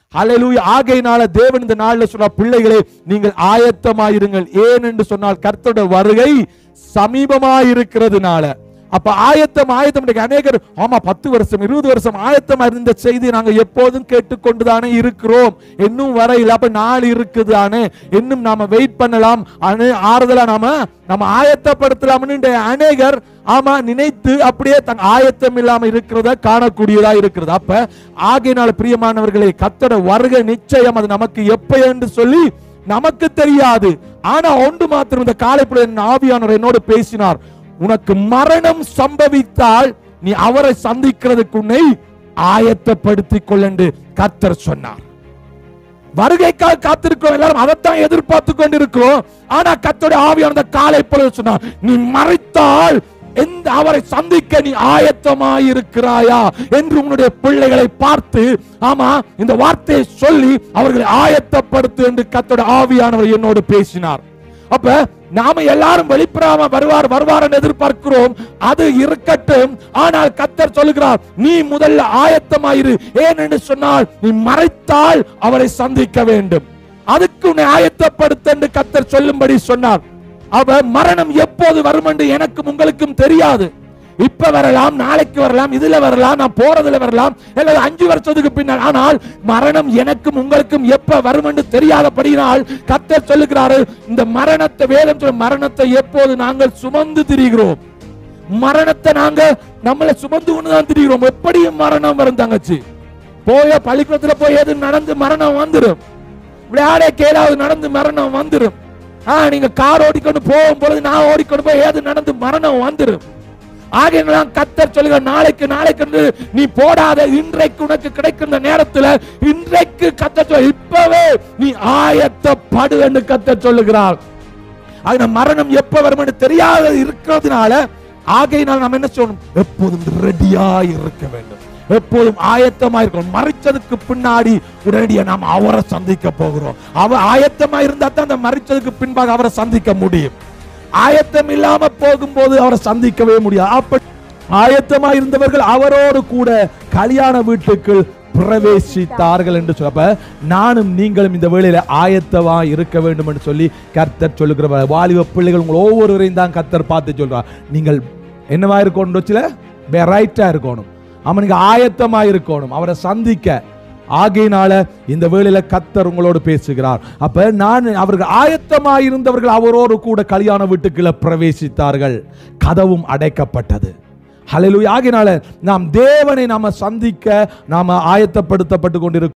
ஹalleluya ஆகையினால தேவன் இந்த நாள்ல சொல்ற பிள்ளைகளே நீங்கள் ஆயத்தமாயிருங்கள் ஏன் என்று சொன்னால் கர்த்தருடைய வருகை சமீபமாயிருக்கிறதுனால அப்ப ஆயத்தம் ஆயத்தம் இன்னைக்கு அநேகர் ஆமா பத்து வருஷம் இருபது வருஷம் ஆயத்தமா இருந்த செய்தி நாங்க எப்போதும் கேட்டுக்கொண்டுதானே இருக்கிறோம் இன்னும் வரையில அப்ப நாள் இருக்குதானே இன்னும் நாம வெயிட் பண்ணலாம் அனு- ஆறுதலா நாம நம்ம ஆயத்தப்படுத்தலாம்னு இன்றைய அநேகர் ஆமா நினைத்து அப்படியே தன் ஆயத்தம் இல்லாம இருக்கிறத காணக்கூடியதா இருக்கிறது அப்ப ஆகையினால பிரியமானவர்களே கத்தட வருகை நிச்சயம் அது நமக்கு எப்ப என்று சொல்லி நமக்கு தெரியாது ஆனா ஒன்று மாத்திரம் இந்த காலைப்புல என் ஆவியானவர் என்னோடு பேசினார் உனக்கு மரணம் சம்பவித்தால் நீ அவரை சந்திக்கிறதுக்கு உன்னை ஆயத்தப்படுத்திக் கொள்ளண்டு கர்த்தர் சொன்னார் வருகைக்காக காத்திருக்கிறோம் எல்லாரும் அதைத்தான் எதிர்பார்த்து கொண்டிருக்கிறோம் ஆனா கத்தோட ஆவியான காலை பொழுது சொன்னார் நீ மறைத்தால் எந்த அவரை சந்திக்க நீ ஆயத்தமாயிருக்கிறாயா என்று உன்னுடைய பிள்ளைகளை பார்த்து ஆமா இந்த வார்த்தையை சொல்லி அவர்களை ஆயத்தப்படுத்து என்று கத்தோட ஆவியானவர் என்னோடு பேசினார் அப்ப நாம எல்லாரும் வெளிப்புறாம வருவார் வருவார் என்று எதிர்பார்க்கிறோம் அது இருக்கட்டும் ஆனால் கத்தர் சொல்லுகிறார் நீ முதல்ல ஆயத்தமாயிரு ஏன் என்று சொன்னால் நீ மறைத்தால் அவரை சந்திக்க வேண்டும் அதுக்கு உன்னை ஆயத்தப்படுத்த என்று கத்தர் சொல்லும்படி சொன்னார் அவர் மரணம் எப்போது வரும் என்று எனக்கும் உங்களுக்கும் தெரியாது இப்ப வரலாம் நாளைக்கு வரலாம் இதுல வரலாம் நான் போறதுல வரலாம் அல்லது அஞ்சு வருஷத்துக்கு பின்னால் ஆனால் மரணம் எனக்கும் உங்களுக்கும் எப்ப வரும் என்று தெரியாதபடியினால் கத்தர் சொல்லுகிறாரு இந்த மரணத்தை வேதம் சொல்ல மரணத்தை எப்போது நாங்கள் சுமந்து திரிகிறோம் மரணத்தை நாங்க நம்மளை சுமந்து கொண்டு தான் திரிகிறோம் எப்படியும் மரணம் வரும் தங்கச்சி போய பள்ளிக்கூடத்துல போய் எது நடந்து மரணம் வந்துடும் விளையாட கேளாவது நடந்து மரணம் வந்துடும் ஆ நீங்க கார் ஓடிக்கொண்டு போகும் பொழுது நான் ஓடிக்கொண்டு போய் ஏது நடந்து மரணம் வந்துடும் ஆகையினால் கத்தர் சொல்லுங்க நாளைக்கு நாளைக்கு என்று நீ போடாத இன்றைக்கு உனக்கு கிடைக்கின்ற நேரத்துல இன்றைக்கு கத்தர் சொல்ல இப்பவே நீ ஆயத்தப்படு என்று கத்தர் சொல்லுகிறார் ஆக மரணம் எப்ப வரும் என்று தெரியாத இருக்கிறதுனால ஆகையினால் நாம் என்ன சொல்லணும் எப்போதும் ரெடியா இருக்க வேண்டும் எப்போதும் ஆயத்தமா இருக்கணும் மறைச்சதுக்கு பின்னாடி உடனடியா நாம் அவரை சந்திக்க போகிறோம் அவர் ஆயத்தமா இருந்தா தான் அந்த மறைச்சதுக்கு பின்பாக அவரை சந்திக்க முடியும் ஆயத்தம் இல்லாம போகும்போது அவரை சந்திக்கவே முடியாது அப்ப ஆயத்தமா இருந்தவர்கள் அவரோடு கூட கல்யாண வீட்டுக்குள் பிரவேசித்தார்கள் என்று சொல்லப்ப நானும் நீங்களும் இந்த வேளையில ஆயத்தமா இருக்க வேண்டும் என்று சொல்லி கர்த்தர் சொல்லுகிற வாலிப பிள்ளைகள் உங்கள் ஒவ்வொருவரையும் தான் கர்த்தர் பார்த்து சொல்றார் நீங்கள் என்னவா இருக்கணும் வச்சுல ரைட்டா இருக்கணும் அவனுக்கு ஆயத்தமா இருக்கணும் அவரை சந்திக்க ஆகையினால இந்த வேளையில கத்தர் உங்களோடு பேசுகிறார் அப்ப நான் அவர்கள் ஆயத்தமாய் இருந்தவர்கள் அவரோடு கூட கல்யாண வீட்டுக்குள்ள பிரவேசித்தார்கள் கதவும் அடைக்கப்பட்டது ஹalleluya ஆகையினால நாம் தேவனை நாம சந்திக்க நாம ஆயத்தப்படுத்தப்பட்டு கொண்டிருக்கிறோம்